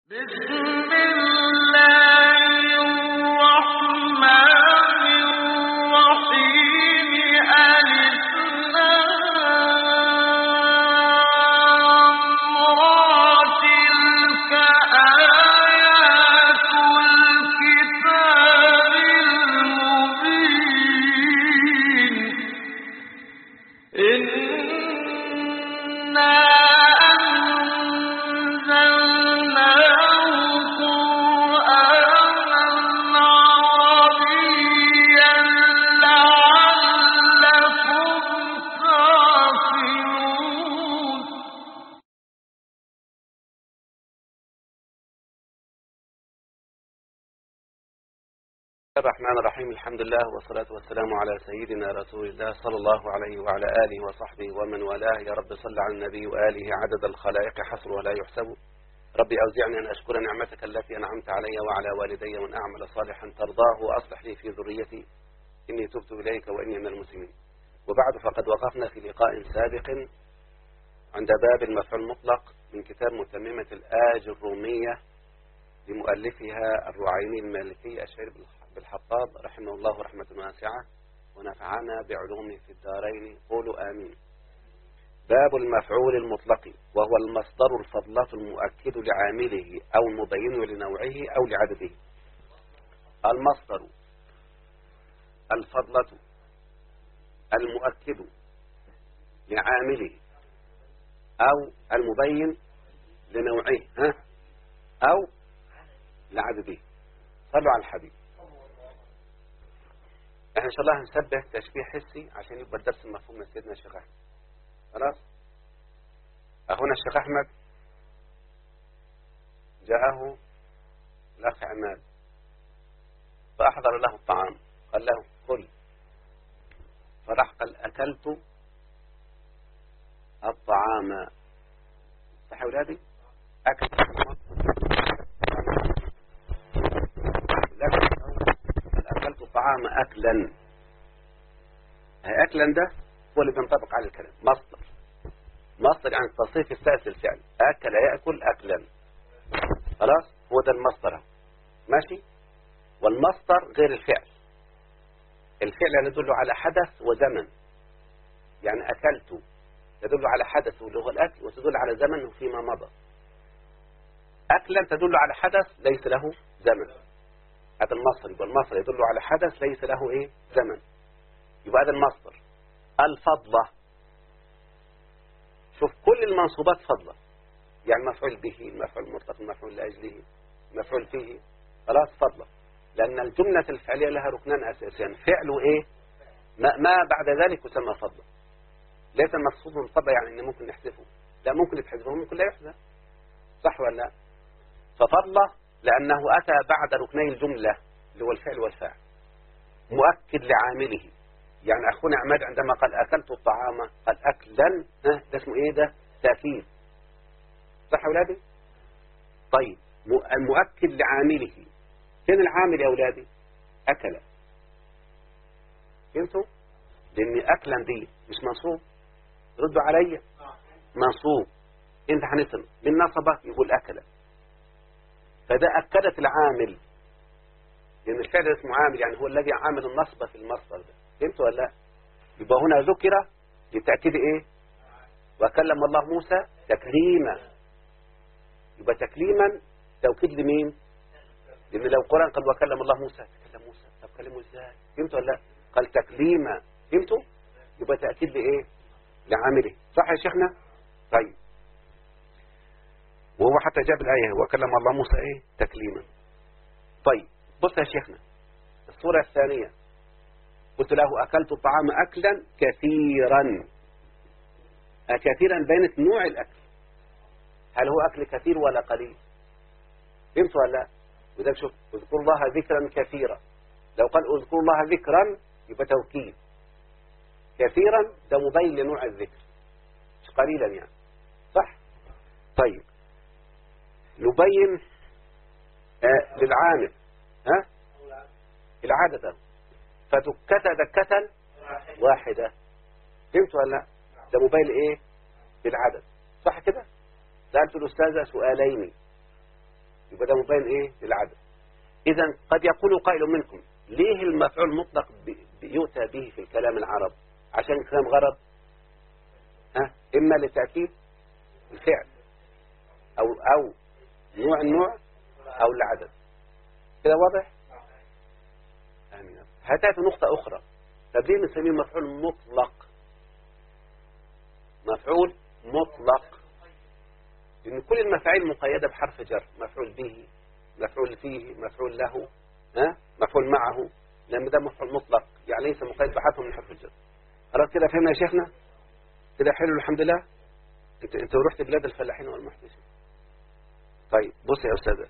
بسم الله الرحمن الرحيم ألف لام را تلك آيات الكتاب المبين إنا أنزلناه قرآنا عربيا لعلكم تعقلون الرحمن الرحيم الحمد لله والصلاة والسلام على سيدنا رسول الله صلى الله عليه وعلى آله وصحبه ومن والاه يا رب صل على النبي وآله عدد الخلائق حصر ولا يحسب ربي أوزعني أن أشكر نعمتك التي أنعمت علي وعلى والدي وأن أعمل صالحا ترضاه وأصلح لي في ذريتي إني تبت إليك وإني من المسلمين وبعد فقد وقفنا في لقاء سابق عند باب المفعول المطلق من كتاب متممة الآج الرومية لمؤلفها الرعيني المالكي الشهير بالحطاب رحمه الله رحمة واسعة ونفعنا بعلومه في الدارين قولوا آمين باب المفعول المطلق وهو المصدر الفضلة المؤكد لعامله أو المبين لنوعه أو لعدده المصدر الفضلة المؤكد لعامله أو المبين لنوعه ها أو لعدده صلوا على الحبيب احنا ان شاء الله هنسبه تشبيه حسي عشان يبقى الدرس المفهوم من سيدنا الشيخ احمد خلاص اخونا الشيخ احمد جاءه الاخ عماد فاحضر له الطعام قال له كل فراح قال اكلت الطعام صح يا اولادي اكلت أكلت الطعام أكلا أكلا ده هو اللي بينطبق على الكلام مصدر مصدر يعني التصريف السادس الفعل أكل يأكل أكلا خلاص هو ده المصدر ماشي والمصدر غير الفعل الفعل يدل على حدث وزمن يعني أكلت تدل على حدث اللي هو الأكل وتدل على زمن فيما مضى أكلا تدل على حدث ليس له زمن هذا المصدر يبقى المصدر يدل على حدث ليس له ايه زمن يبقى هذا المصدر الفضلة شوف كل المنصوبات فضلة يعني مفعول به المفعول المطلق المفعول لأجله مفعول فيه خلاص فضلة لأن الجملة الفعلية لها ركنان أساسيان فعل وإيه ما, ما بعد ذلك يسمى فضلة ليس المقصود من فضلة يعني إن ممكن نحذفه لا ممكن يتحذفه ممكن لا يحذف صح ولا لا ففضلة لأنه أتى بعد ركني الجملة اللي هو الفعل والفاعل مؤكد لعامله يعني أخونا عماد عندما قال أكلت الطعام قال أكلا ها ده اسمه إيه ده تأكيد صح يا أولادي طيب المؤكد لعامله فين العامل يا أولادي أكل فهمتوا لأن أكلا دي مش منصوب ردوا عليا منصوب انت هنسمع من نصبه يقول أكل فده أكدت العامل لأن الفعل اسمه عامل يعني هو الذي عامل النصب في المصدر ده فهمت ولا لا يبقى هنا ذكر لتأكيد إيه وكلم الله موسى تكريما يبقى تكليما توكيد لمين لأن لو القرآن قال وكلم الله موسى تكلم موسى طب كلمه إزاي فهمت ولا لا قال تكليما فهمتوا يبقى تأكيد لإيه لعامله صح يا شيخنا طيب وهو حتى جاب الآية وكلم الله موسى إيه تكليما طيب بص يا شيخنا الصورة الثانية قلت له أكلت الطعام أكلا كثيرا كثيرا بينت نوع الأكل هل هو أكل كثير ولا قليل فهمت ولا لا وده شوف اذكر الله ذكرا كثيرا لو قال اذكر الله ذكرا يبقى توكيد كثيرا ده مبين لنوع الذكر مش قليلا يعني صح طيب نبين آه للعامل ها العدد فدكة دكة واحدة فهمت ولا لا ده مبين ايه بالعدد صح كده سألت الأستاذة سؤالين يبقى ده مبين ايه للعدد اذا قد يقول قائل منكم ليه المفعول المطلق بي- يؤتى به في الكلام العرب عشان الكلام غرض ها اما لتاكيد الفعل او او نوع النوع او العدد كده واضح امين هتاتي نقطه اخرى طب ليه بنسميه مفعول مطلق مفعول مطلق لأن كل المفاعيل مقيدة بحرف جر مفعول به مفعول فيه مفعول له ها مفعول معه لأن ده مفعول مطلق يعني ليس مقيد بحرف من حرف الجر خلاص كده فهمنا يا شيخنا كده حلو الحمد لله انت انت رحت بلاد الفلاحين والمحدثين طيب بص يا أستاذة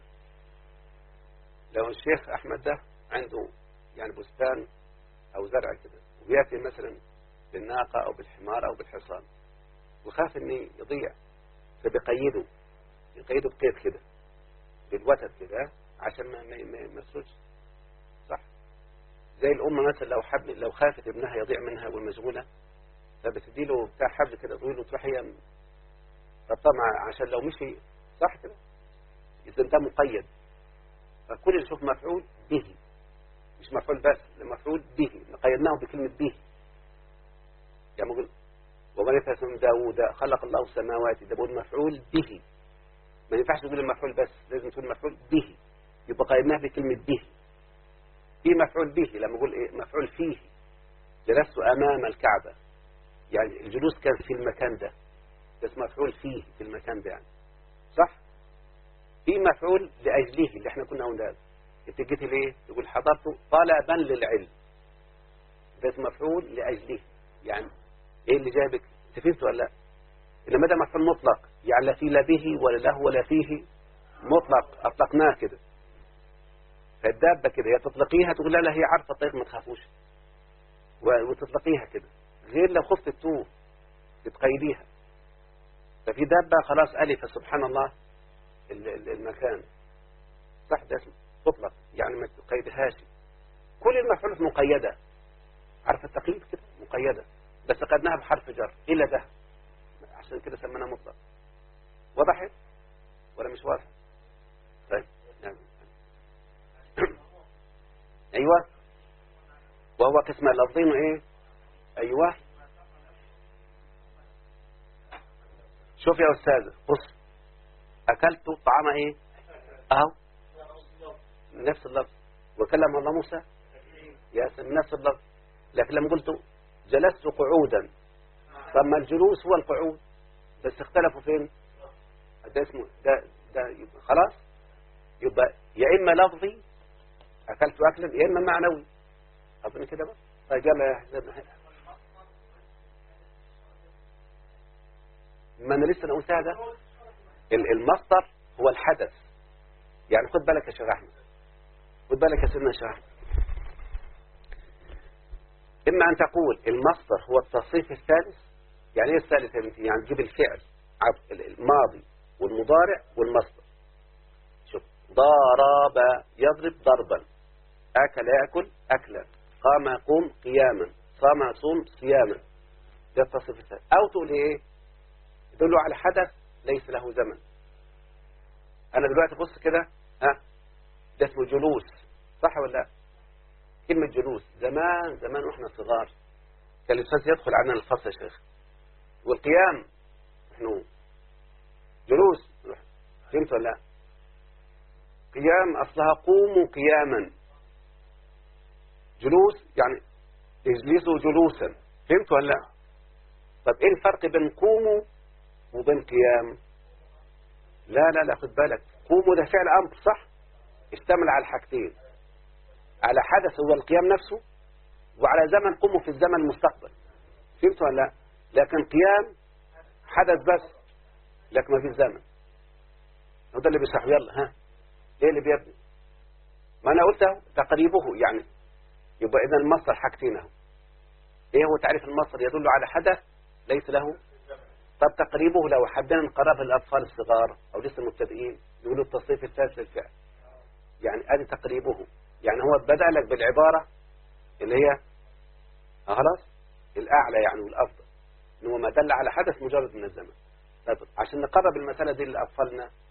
لو الشيخ أحمد ده عنده يعني بستان أو زرع كده وبيأتي مثلا بالناقة أو بالحمار أو بالحصان وخاف إن يضيع فبيقيده يقيده بقيد كده بالوتد كده عشان ما ما ما ما يسرجش صح زي الأم مثلا لو حب لو خافت ابنها يضيع منها والمشغولة فبتدي له بتاع حبل كده طويل وتروح هي ربطها مع عشان لو مشي صح كده إذا أنت مقيد فكل اللي يشوف مفعول به مش مفعول بس ده مفعول به قيدناه بكلمة به يعني بقول وبنيت من داوود خلق الله السماوات ده بقول مفعول به ما ينفعش تقول المفعول بس لازم تقول مفعول به يبقى قيدناه بكلمة به في مفعول به لما اقول ايه مفعول فيه جلست امام الكعبة يعني الجلوس كان في المكان ده بس مفعول فيه في المكان ده يعني صح في مفعول لأجله اللي احنا كنا قلنا انت جيت ليه يقول حضرت طلبا للعلم بس مفعول لأجله يعني ايه اللي جابك تفهمت ولا لا انما ده مفعول مطلق يعني لا في لا به ولا له ولا فيه مطلق اطلقناه كده فالدابة كده هي تطلقيها تقول لا لا هي عارفة الطريق ما تخافوش و- وتطلقيها كده غير لو خفت تتوه تتقيديها ففي دابة خلاص ألف سبحان الله ال- ال- المكان صح ده اسمه تطلق يعني ما تقيدهاش كل المفعولات مقيدة عارف التقييد كده مقيدة بس قدناها بحرف جر إلى ده عشان كده سميناها مطلق وضحت ولا مش واضح طيب نعم أيوة وهو قسم اللفظين ايه أيوة شوف يا أستاذ بص أكلت طعام ايه أهو نفس اللفظ وكلم الله موسى يا سلام نفس اللفظ لكن لما قلت جلست قعودا طب ما الجلوس هو القعود بس اختلفوا فين ده اسمه ده ده يبقى خلاص يبقى يا اما لفظي اكلت اكلا يا اما معنوي اظن كده بقى طيب يلا يا حسين ما انا لسه نقول هذا ال- المصدر هو الحدث يعني خد بالك يا شيخ احمد خد بالك يا سيدنا شيخ احمد إما أن تقول المصدر هو التصريف الثالث يعني إيه الثالث يا بنتي يعني تجيب الفعل عف- ال- الماضي والمضارع والمصدر شوف ضرب يضرب ضربا أكل يأكل أكلا قام يقوم قياما صام يصوم صياما ده التصريف الثالث أو تقول إيه يدل على حدث ليس له زمن أنا دلوقتي بص كده ها ده اسمه جلوس صح ولا لا كلمة جلوس زمان زمان واحنا صغار كان الأستاذ يدخل عنا الفصل يا شيخ والقيام نحن جلوس فهمت ولا لا قيام أصلها قوموا قياما جلوس يعني اجلسوا جلوسا فهمت ولا لا طب ايه الفرق بين قوموا وبين قيام لا لا لا خد بالك قوموا ده فعل أمر صح اشتمل على الحاجتين على حدث هو القيام نفسه وعلى زمن قوموا في الزمن المستقبل فهمت ولا لا لكن قيام حدث بس لكن ما في زمن هو ده اللي بيصح يلا ها ايه اللي بيبني ما انا قلت اهو تقريبه يعني يبقى اذا المصدر حاجتين اهو ايه هو تعريف المصدر يدل على حدث ليس له طب تقريبه لو حبينا نقرب الاطفال الصغار او لسه مبتدئين يقولوا التصريف الثالث للفعل يعني ادي تقريبه يعني هو بدأ لك بالعبارة اللي هي آه خلاص الأعلى يعني والأفضل إن هو ما دل على حدث مجرد من الزمن طيب عشان نقرب المسألة دي لأطفالنا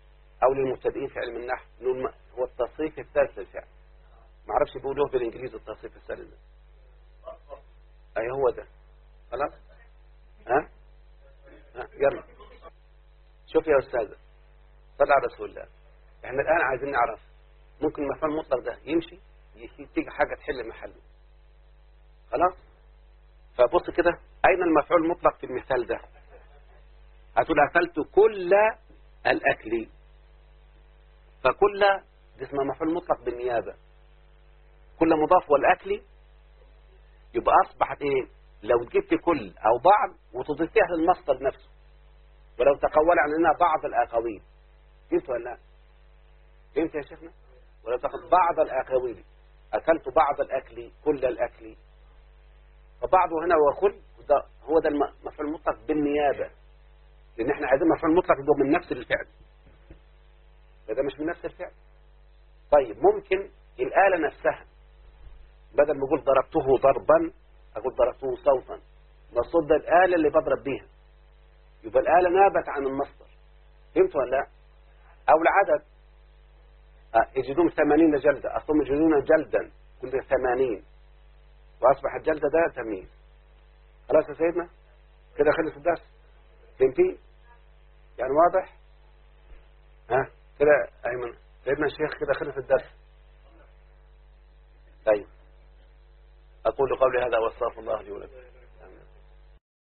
أو للمبتدئين في علم النحو نقول ما- هو التصريف الثالث للفعل ما اعرفش بيقولوه بالإنجليزي التصريف الثالث ده أي هو ده خلاص ها ها يلا شوف يا أستاذة صل على رسول الله احنا الآن عايزين نعرف ممكن المفعول المطلق ده يمشي يجي- تيجي حاجة تحل محله خلاص فبص كده أين المفعول المطلق في المثال ده هتقول أكلت كل الأكل فكل دي اسمها مفعول مطلق بالنيابة كل مضاف والأكل يبقى أصبحت إيه لو جبت كل أو بعض وتضيفيها للمصدر نفسه ولو تقول عن انها بعض الأقاويل فهمت ولا لا فهمت يا شيخنا ولو تقول بعض الأقاويل أكلت بعض الأكل كل الأكل فبعضه هنا وكل ده هو ده المفعول المطلق بالنيابة لأن احنا عايزين مفعول مطلق يبقى من نفس الفعل ده مش من نفس الفعل طيب ممكن الآلة نفسها بدل ما أقول ضربته ضربا أقول ضربته صوتا مقصود ده الآلة اللي بضرب بيها يبقى الآلة نابت عن المصدر فهمت ولا لا أو العدد آه، يجدون ثمانين جلدة أصلهم يجدون جلدا كل ثمانين وأصبح الجلدة ده تمييز خلاص يا سيدنا كده خلص الدرس فهمتي يعني واضح ها كده أيمن سيدنا الشيخ كده خلص الدرس طيب أقول قولي هذا واستغفر الله لي ولكم